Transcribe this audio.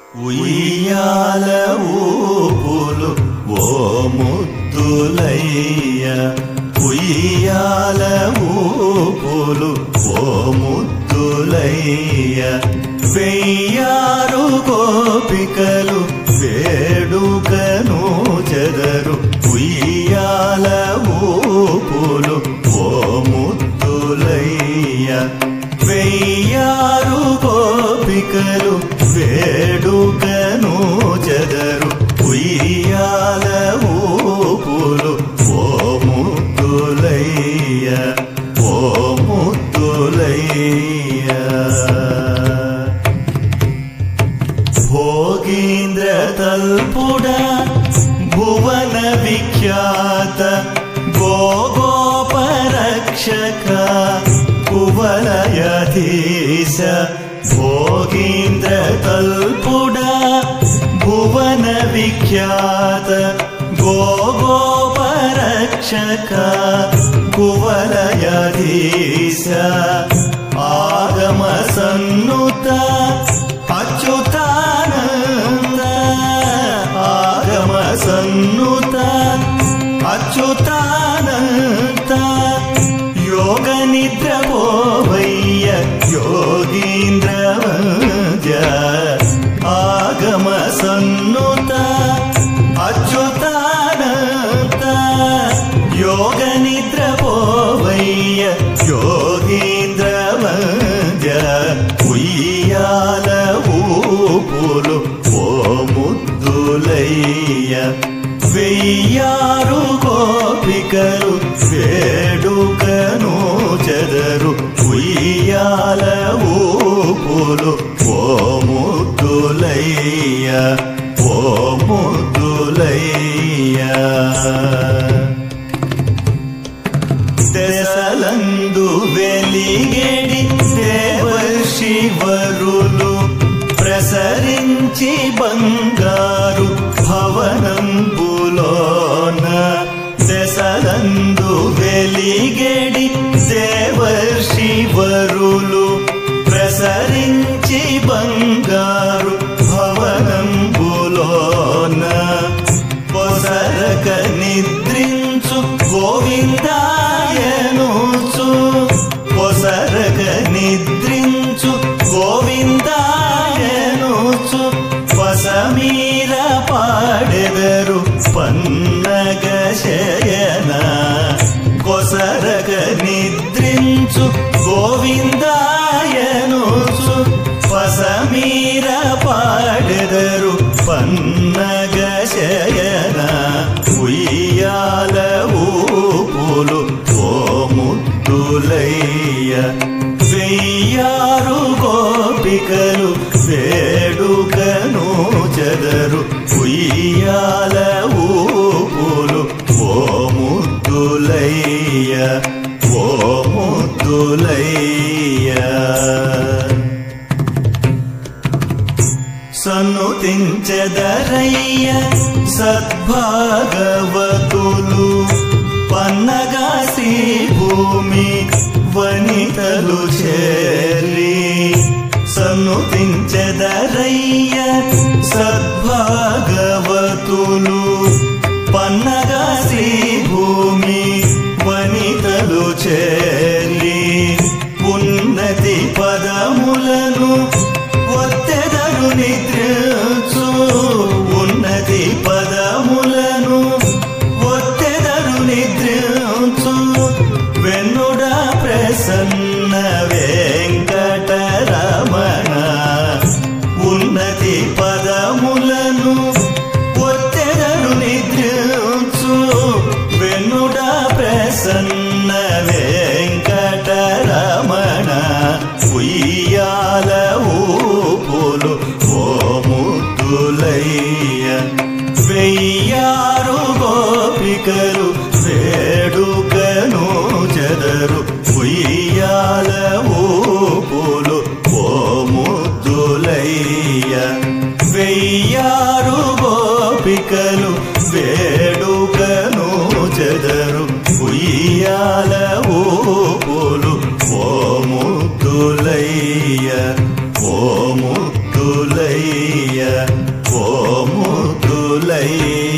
ఉయ్యాల ఊపులు ఓ ముద్దులయ్య ఉయ్యాల ఊపులు ఓ ముద్దులయ్య వెయ్యారు గోపికలు వేడుకను చెదరు ఉయ్యాల ఊపులు ఓ ముద్దులయ్య వెయ్యారు గోపికలు వేడుకను చెదరు ఉయ్యాల ఊపులు ఓ ముద్దులయ్య ఓ ముద్దులయ్య భోగీంద్ర తల్పుడ భువన విఖ్యాత గోగోపరక్షక కువలయధీశ భోగీంద్ర తల్పుడ భువన విఖ్యాత గోగోపరక్షక కువలయధీశ ఆగమ సన్నుత అచ్యుతానంద ఆగమ సన్నుత అచ్యుతానంద యోగ నిద్ర పోవయ్య యోగీంద్ర వంద్య ఆగమ సన్నుత అచ్యుతానంద యోగ నిద్ర పోవయ్య యోగీంద్ర వంద్య ఉయ్యాల ఊపులు ఓ ముద్దులయ్య వెయ్యారు గోపికలు వేడుకను చెదరు ఉయ్యాల ఊపులు ఓ ముద్దులయ్య ఓ ముద్దులయ్య దశలందు వెలిగేడి దేవర్షివరులు ప్రసరించి బంగారు భవనంబులోన దశలందు వెలిగేడి దేవర్షివరులు ప్రసరించి బంగారు భవనంబులోన పొసరక నిద్రించు గోవిందాయనుచు పొసరక నిద్రించు గోవిందాయనుచు పసమీర పాడెదరు పన్నగ శయన కొసరక నిద్రించు గోవిందాయనుచు పసమీర పాడెదరు పన్నగ శయన ఉయ్యాల ఊపులు ఓ ముద్దులయ్య వెయ్యారు గోపికలు వేడుకను చెదరు ఉయ్యాల ఊపులు ఓ ముద్దులయ్య ఓ ముద్దులయ్య సన్నుతించెదరయ్య సద్భాగవతులు పన్నగా శ్రీ భూమి వనితలు చేరి సన్నుతించెదరయ్య సద్భాగవతులు పన్నగా శ్రీ భూమి వనితలు చేరి ఉన్నతి పదములను ఒత్తెదరు నిద్రచు ఉన్నతి పదములను ఒత్తెదరు నిద్రచు వెన్నుడ ప్రసన్న వెంకటరమణ ఉన్నతి పదములను ఒత్తెదరు నిద్రచు వెన్నుడ ప్రసన్న వెంకటరమణ ఉయ్యాల ఊపులు ఓ ముద్దులయ్య వెయ్యారు గోపికలు వేడుకను చెదరు ఉయ్యాల ఊపులు ఓ ముద్దులయ్య వెయ్యారు గోపికలు వేడుకను చెదరు ఉయ్యాల ఊపులు ఓ ముద్దులయ్య ఓ ముద్దులయ్య ఓ ముద్దులయ్య